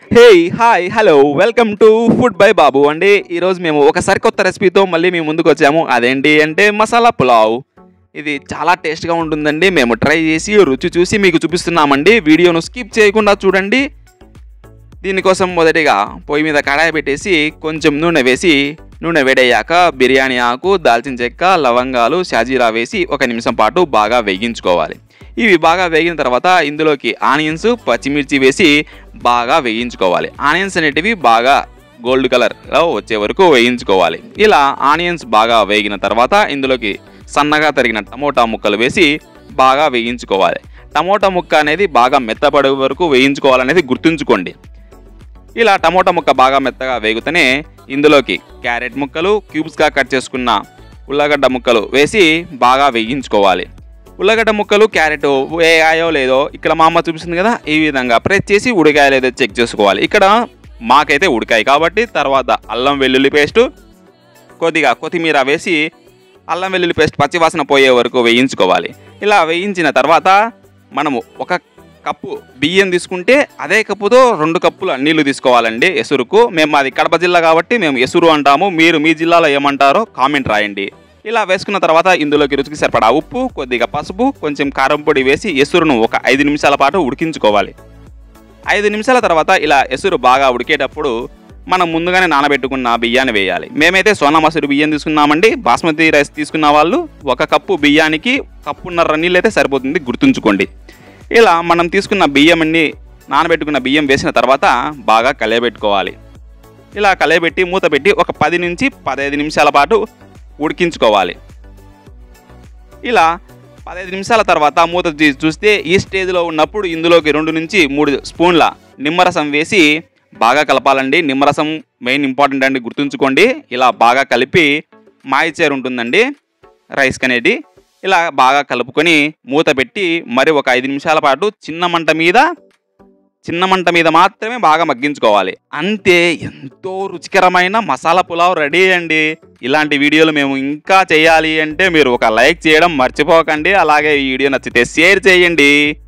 hey hi hello welcome to food by Babu అండి ఈరోజు మేము ఒక సరికొత్త రెసిపీతో మళ్ళీ మేము ముందుకు వచ్చాము అదేంటి అంటే మసాలా పులావ్ ఇది చాలా టేస్ట్గా ఉంటుందండి మేము ట్రై చేసి రుచి చూసి మీకు చూపిస్తున్నామండి వీడియోను స్కిప్ చేయకుండా చూడండి దీనికోసం మొదటిగా పొయ్యి మీద కడాయి పెట్టేసి కొంచెం నూనె వేసి నూనె వేడయ్యాక బిర్యానీ ఆకు దాల్చిన చెక్క లవంగాలు షాజీరా వేసి ఒక నిమిషం పాటు బాగా వేగించుకోవాలి ఇవి బాగా వేగిన తర్వాత ఇందులోకి ఆనియన్స్ పచ్చిమిర్చి వేసి బాగా వేయించుకోవాలి ఆనియన్స్ అనేటివి బాగా గోల్డ్ కలర్లో వచ్చే వరకు వేయించుకోవాలి ఇలా ఆనియన్స్ బాగా వేగిన తర్వాత ఇందులోకి సన్నగా తరిగిన టమోటా ముక్కలు వేసి బాగా వేయించుకోవాలి టమోటా ముక్క అనేది బాగా మెత్తపడే వరకు వేయించుకోవాలనేది గుర్తుంచుకోండి ఇలా టమోటా ముక్క బాగా మెత్తగా వేగుతూనే ఇందులోకి క్యారెట్ ముక్కలు క్యూబ్స్గా కట్ చేసుకున్న ఉల్లగడ్డ ముక్కలు వేసి బాగా వేయించుకోవాలి ఉల్లగడ్డ ముక్కలు క్యారెట్ వేగాయో లేదో ఇక్కడ మా అమ్మ చూపిస్తుంది కదా ఈ విధంగా ప్రెస్ చేసి ఉడికాయో లేదో చెక్ చేసుకోవాలి ఇక్కడ మాకైతే ఉడికాయి కాబట్టి తర్వాత అల్లం వెల్లుల్లి పేస్టు కొద్దిగా కొత్తిమీర వేసి అల్లం వెల్లుల్లి పేస్ట్ పచ్చివాసన పోయే వరకు వేయించుకోవాలి ఇలా వేయించిన తర్వాత మనము ఒక కప్పు బియ్యం తీసుకుంటే అదే కప్పుతో రెండు కప్పుల నీళ్లు తీసుకోవాలండి ఎసురుకు మేము మాది కడప జిల్లా కాబట్టి మేము ఎసురు అంటాము మీరు మీ జిల్లాలో ఏమంటారో కామెంట్ రాయండి ఇలా వేసుకున్న తర్వాత ఇందులోకి రుచికి సరిపడా ఉప్పు కొద్దిగా పసుపు కొంచెం కారం పొడి వేసి ఎసురును ఒక ఐదు నిమిషాల పాటు ఉడికించుకోవాలి ఐదు నిమిషాల తర్వాత ఇలా ఎసురు బాగా ఉడికేటప్పుడు మనం ముందుగానే నానబెట్టుకున్న బియ్యాన్ని వేయాలి మేమైతే సోనా మసూరి బియ్యం తీసుకున్నామండి బాస్మతి రైస్ తీసుకున్న వాళ్ళు ఒక కప్పు బియ్యానికి కప్పున్నర నీళ్ళు అయితే సరిపోతుంది గుర్తుంచుకోండి ఇలా మనం తీసుకున్న బియ్యం అన్ని నానబెట్టుకున్న బియ్యం వేసిన తర్వాత బాగా కలయబెట్టుకోవాలి ఇలా కలయబెట్టి మూత పెట్టి ఒక పది నుంచి పదహైదు నిమిషాల పాటు ఉడికించుకోవాలి ఇలా పదహైదు నిమిషాల తర్వాత మూత తీసి చూస్తే ఈ స్టేజ్లో ఉన్నప్పుడు ఇందులోకి రెండు నుంచి మూడు స్పూన్ల నిమ్మరసం వేసి బాగా కలపాలండి నిమ్మరసం మెయిన్ ఇంపార్టెంట్ అండి గుర్తుంచుకోండి ఇలా బాగా కలిపి మాయిచేరు ఉంటుందండి రైస్ అనేది ఇలా బాగా కలుపుకొని మూత పెట్టి మరి ఒక ఐదు నిమిషాల పాటు చిన్న మంట మీద చిన్న మంట మీద మాత్రమే బాగా మగ్గించుకోవాలి అంతే ఎంతో రుచికరమైన మసాలా పులావ్ రెడీ అండి ఇలాంటి వీడియోలు మేము ఇంకా చేయాలి అంటే మీరు ఒక లైక్ చేయడం మర్చిపోకండి అలాగే ఈ వీడియో నచ్చితే షేర్ చేయండి